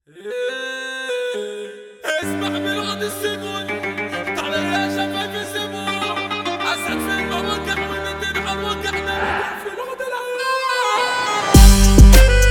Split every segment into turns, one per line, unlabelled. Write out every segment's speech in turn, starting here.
اسمع بلغة السجون تعال يا شباب الزبون اسعد في المواقع وندين على واقعنا في لغة العيون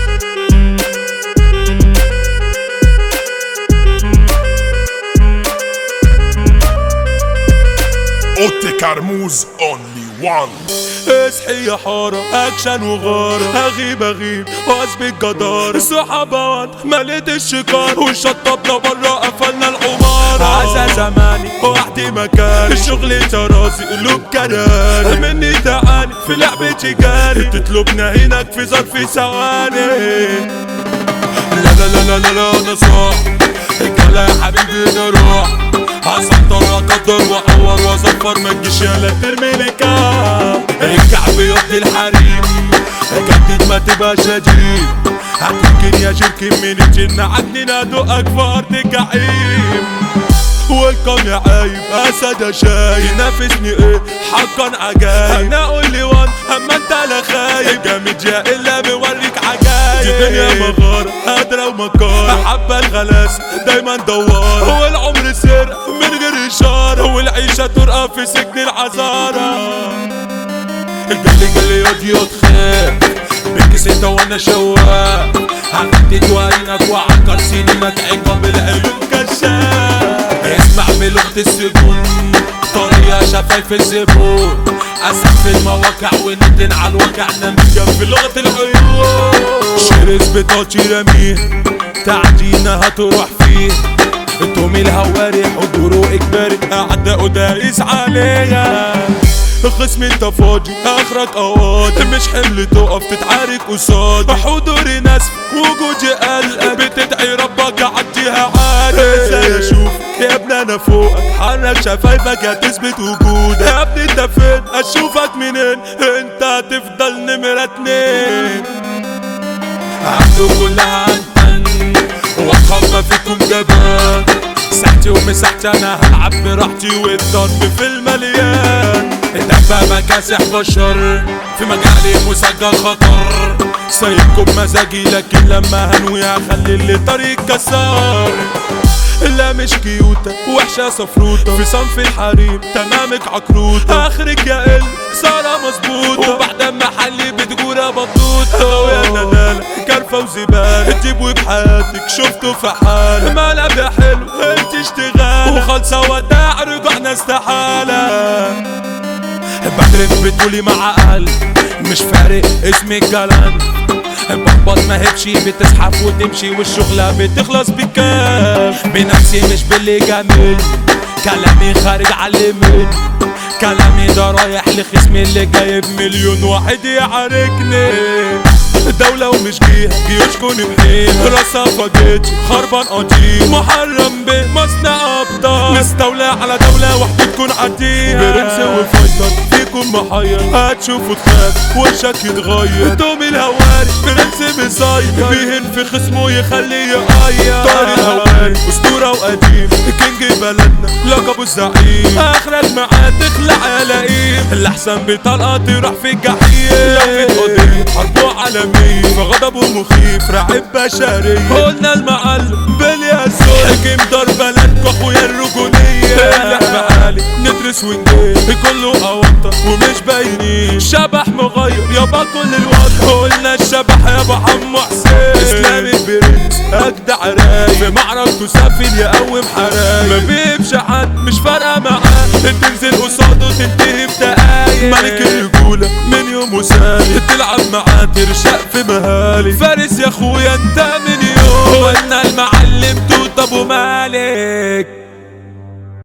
اوتي كرموز اونلي وان
اصحي يا حارة اكشن وغارة اغيب اغيب واثبت جدارة صحابات مليت الشكار وشطبنا برا قفلنا العمارة عزا زماني وحدي مكاني الشغل ترازي قلوب كراري مني تعاني في لعبتي جاري تطلبنا هناك في ظرف ثواني لا لا لا لا لا لا انا صاح الكلا يا حبيبي انا روح هسطر اقدر واعور واظفر ما تجيش يلا ترمي لي كام الكعب يقضي الحريم جدد ما تبقى شديد هتمكن يا شركة من الجن عدني ادقك في ارض الجحيم ويلكم يا عايب اسد يا شايب ينافسني ايه حقا عجايب انا اقول لي وان اما انت لا خايب جامد يا الا بوريك عجايب دي دنيا مغارة قادرة ومكارة حبة الغلاس دايما دوارة والعمر سرقة من غير اشارة والعيشة ترقى في سجن العذارة قالي قالي ياض ياض خير بكس انت وانا شواق هفتت وعينك وعكر سنينك عقاب العيون كشاف اسمع بلغة السجون طريقة شفايف الزبون اسف في المواقع وندن على الواقع نمجم في لغة العيون شرس بتاتي رميه تعجينة هتروح فيه تومي الهواري حضوره اجباري اعداء دايس عليا خصم انت فاضي اخرك قواضي مش حمل تقف تتعارك قصادي حضوري ناس وجودي قلق بتدعي ربك يعديها عادي ازاي اشوف يا ابني انا فوقك حرك شفايفك هتثبت وجودك يا ابني انت فين اشوفك منين انت هتفضل نمرة اتنين عنده كلها عنتن واخاف ما فيكم جبان ساعتي ومساحتي انا هلعب براحتي والضرب في المليان الدبابة كاسح بشر في مجالي مسجل خطر سايبكم مزاجي لكن لما هنوي هخلي اللي طريق كسار لا مش كيوتة وحشة صفروتة في صنف الحريم تمامك عكروتة اخرك يا ال سارة مظبوطة وبعد ما حلي بتجورة بطوطة ويا ندالة كرفة وزبالة تجيبوا بحياتك شفته في حالة مقلب يا حلو انت اشتغال وخلصة وداع رجعنا استحالة بعدين بتقولي مع قلب مش فارق اسمي الكلام بحبط ما هبشي بتزحف وتمشي والشغلة بتخلص بكام بنفسي مش باللي جميل كلامي خارج علمني كلامي ده رايح لخصمي اللي جايب مليون واحد يعاركني دولة ومش جيها جيوشكن بحيل راسها فاجيت خربان قديم محرم به مصنع ابطال مستولى على دولة واحدة تكون عديها برنس وفايتر فيكم محير هتشوفوا تخاف وشك يتغير تومي الهواري برنس مسيطر بيهن في خصمه يخليه يقير طاري الهواري اسطورة وقديم كينج بلدنا لقبه الزعيم اخرك معاه تخلع يا لئيم الاحسن بطلقة تروح في الجحيم لفت قضية حرب عالمية فغضبه مخيف راعب بشرية قلنا المعلم بالياسون حكم دار بلدكو اخويا الرجولية اللحمة عالي ندرس ونجيب كله أوطى ومش باينين شبح مغير يابا كل الوطن قلنا الشبح يابا عمو حسين اسلام البرنس اجدع راي في معركته سافل يقوم حرايق ما بيبش حد مش فارقه معاه تنزل قصاده تنتهي بدقايق ملك الرجوله من يوم وسالي تلعب معاه ترشق في مهالي فارس يا اخويا انت من يوم قلنا المعلم توت ابو مالك